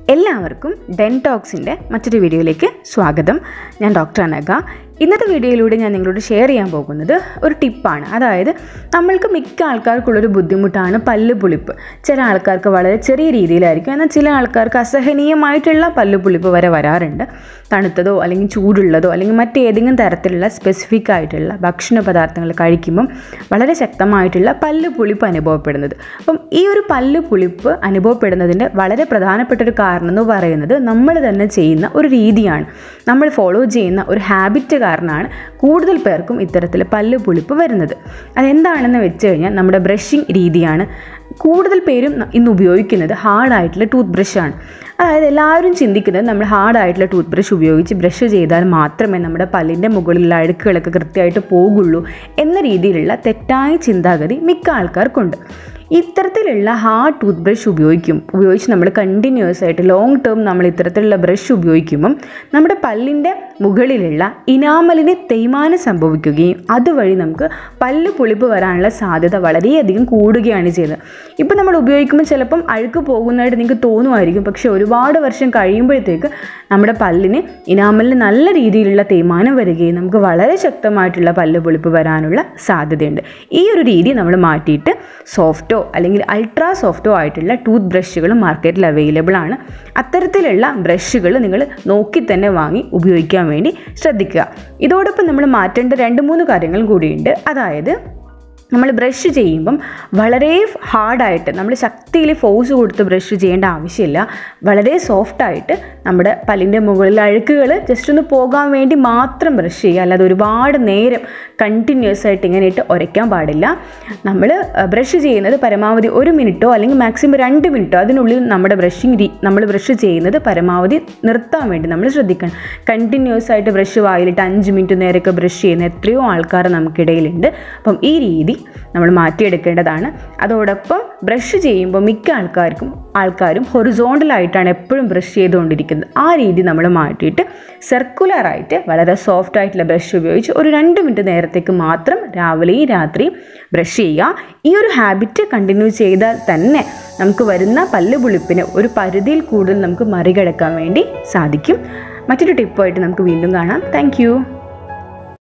എല്ലാവർക്കും ഡെൻടോക്സിൻ്റെ മറ്റൊരു വീഡിയോയിലേക്ക് സ്വാഗതം ഞാൻ ഡോക്ടർ അനഘ ഇന്നത്തെ വീഡിയോയിലൂടെ ഞാൻ നിങ്ങളോട് ഷെയർ ചെയ്യാൻ പോകുന്നത് ഒരു ടിപ്പാണ് അതായത് നമ്മൾക്ക് മിക്ക ആൾക്കാർക്കുള്ളൊരു ബുദ്ധിമുട്ടാണ് പല്ല് പുളിപ്പ് ചില ആൾക്കാർക്ക് വളരെ ചെറിയ രീതിയിലായിരിക്കും എന്നാൽ ചില ആൾക്കാർക്ക് അസഹനീയമായിട്ടുള്ള പല്ല് പുളിപ്പ് വരെ വരാറുണ്ട് തണുത്തതോ അല്ലെങ്കിൽ ചൂടുള്ളതോ അല്ലെങ്കിൽ മറ്റേതെങ്കിലും തരത്തിലുള്ള സ്പെസിഫിക് ആയിട്ടുള്ള ഭക്ഷണ പദാർത്ഥങ്ങൾ കഴിക്കുമ്പം വളരെ ശക്തമായിട്ടുള്ള പല്ല് പുളിപ്പ് അനുഭവപ്പെടുന്നത് അപ്പം ഈ ഒരു പല്ല് പുളിപ്പ് അനുഭവപ്പെടുന്നതിൻ്റെ വളരെ പ്രധാനപ്പെട്ട ഒരു കാരണം എന്ന് പറയുന്നത് നമ്മൾ തന്നെ ചെയ്യുന്ന ഒരു രീതിയാണ് നമ്മൾ ഫോളോ ചെയ്യുന്ന ഒരു ഹാബിറ്റ് കാരണമാണ് കൂടുതൽ പേർക്കും ഇത്തരത്തിൽ പല്ല് പുളിപ്പ് വരുന്നത് അതെന്താണെന്ന് വെച്ച് കഴിഞ്ഞാൽ നമ്മുടെ ബ്രഷിംഗ് രീതിയാണ് കൂടുതൽ പേരും ന- ഇന്ന് ഉപയോഗിക്കുന്നത് ഹാർഡായിട്ടുള്ള ടൂത്ത് ബ്രഷാണ് അതായത് എല്ലാവരും ചിന്തിക്കുന്നത് നമ്മൾ ഹാർഡായിട്ടുള്ള ടൂത്ത് ബ്രഷ് ഉപയോഗിച്ച് ബ്രഷ് ചെയ്താൽ മാത്രമേ നമ്മുടെ പല്ലിൻ്റെ മുകളിലുള്ള അഴുക്കുകളൊക്കെ കൃത്യമായിട്ട് പോകുള്ളൂ എന്ന രീതിയിലുള്ള തെറ്റായ ചിന്താഗതി മിക്ക ആൾക്കാർക്കുണ്ട് ഇത്തരത്തിലുള്ള ഹാർഡ് ടൂത്ത് ബ്രഷ് ഉപയോഗിക്കും ഉപയോഗിച്ച് നമ്മൾ കണ്ടിന്യൂസ് ആയിട്ട് ലോങ് ടേം നമ്മൾ ഇത്തരത്തിലുള്ള ബ്രഷ് ഉപയോഗിക്കുമ്പം നമ്മുടെ പല്ലിൻ്റെ മുകളിലുള്ള ഇനാമലിന് തേയ്മാനം സംഭവിക്കുകയും അതുവഴി നമുക്ക് പല്ല് പുളിപ്പ് വരാനുള്ള സാധ്യത വളരെയധികം കൂടുകയാണ് ചെയ്യുന്നത് ഇപ്പം നമ്മൾ ഉപയോഗിക്കുമ്പോൾ ചിലപ്പം അഴുക്ക് പോകുന്നതായിട്ട് നിങ്ങൾക്ക് തോന്നുമായിരിക്കും പക്ഷേ ഒരുപാട് വർഷം കഴിയുമ്പോഴത്തേക്ക് നമ്മുടെ പല്ലിന് ഇനാമലിന് നല്ല രീതിയിലുള്ള തേയ്മാനം വരികയും നമുക്ക് വളരെ ശക്തമായിട്ടുള്ള പല്ല് പുളിപ്പ് വരാനുള്ള സാധ്യതയുണ്ട് ഈ ഒരു രീതി നമ്മൾ മാറ്റിയിട്ട് സോഫ്റ്റോ അല്ലെങ്കിൽ അൾട്രാ സോഫ്റ്റോ ആയിട്ടുള്ള ടൂത്ത് ബ്രഷുകൾ മാർക്കറ്റിൽ അവൈലബിൾ ആണ് അത്തരത്തിലുള്ള ബ്രഷുകൾ നിങ്ങൾ നോക്കി തന്നെ വാങ്ങി ഉപയോഗിക്കാൻ വേണ്ടി ശ്രദ്ധിക്കുക ഇതോടൊപ്പം നമ്മൾ മാറ്റേണ്ട രണ്ട് മൂന്ന് കാര്യങ്ങൾ കൂടിയുണ്ട് അതായത് നമ്മൾ ബ്രഷ് ചെയ്യുമ്പം വളരെ ഹാർഡായിട്ട് നമ്മൾ ശക്തിയിൽ ഫോഴ്സ് കൊടുത്ത് ബ്രഷ് ചെയ്യേണ്ട ആവശ്യമില്ല വളരെ സോഫ്റ്റായിട്ട് നമ്മുടെ പല്ലിൻ്റെ മുകളിൽ അഴുക്കുകൾ ജസ്റ്റ് ഒന്ന് പോകാൻ വേണ്ടി മാത്രം ബ്രഷ് ചെയ്യുക അല്ലാതെ ഒരുപാട് നേരം കണ്ടിന്യൂസ് ആയിട്ട് ഇങ്ങനെ ഇട്ട് ഉരയ്ക്കാൻ പാടില്ല നമ്മൾ ബ്രഷ് ചെയ്യുന്നത് പരമാവധി ഒരു മിനിറ്റോ അല്ലെങ്കിൽ മാക്സിമം രണ്ട് മിനിറ്റോ അതിനുള്ളിൽ നമ്മുടെ ബ്രഷിങ് രീ നമ്മൾ ബ്രഷ് ചെയ്യുന്നത് പരമാവധി നിർത്താൻ വേണ്ടി നമ്മൾ ശ്രദ്ധിക്കണം കണ്ടിന്യൂസ് ആയിട്ട് ബ്രഷ് വായിലിട്ട് അഞ്ച് മിനിറ്റ് നേരമൊക്കെ ബ്രഷ് ചെയ്യുന്ന എത്രയോ ആൾക്കാർ നമുക്കിടയിലുണ്ട് അപ്പം ഈ രീതി നമ്മൾ മാറ്റിയെടുക്കേണ്ടതാണ് അതോടൊപ്പം ബ്രഷ് ചെയ്യുമ്പോൾ മിക്ക ആൾക്കാർക്കും ആൾക്കാരും ഹൊറിസോണ്ടലായിട്ടാണ് എപ്പോഴും ബ്രഷ് ചെയ്തുകൊണ്ടിരിക്കുന്നത് ആ രീതി നമ്മൾ മാറ്റിയിട്ട് സർക്കുലറായിട്ട് വളരെ സോഫ്റ്റ് ആയിട്ടുള്ള ബ്രഷ് ഉപയോഗിച്ച് ഒരു രണ്ട് മിനിറ്റ് നേരത്തേക്ക് മാത്രം രാവിലെയും രാത്രിയും ബ്രഷ് ചെയ്യുക ഈ ഒരു ഹാബിറ്റ് കണ്ടിന്യൂ ചെയ്താൽ തന്നെ നമുക്ക് വരുന്ന പല്ല് പുളിപ്പിന് ഒരു പരിധിയിൽ കൂടുതൽ നമുക്ക് മറികടക്കാൻ വേണ്ടി സാധിക്കും മറ്റൊരു ടിപ്പായിട്ട് നമുക്ക് വീണ്ടും കാണാം താങ്ക്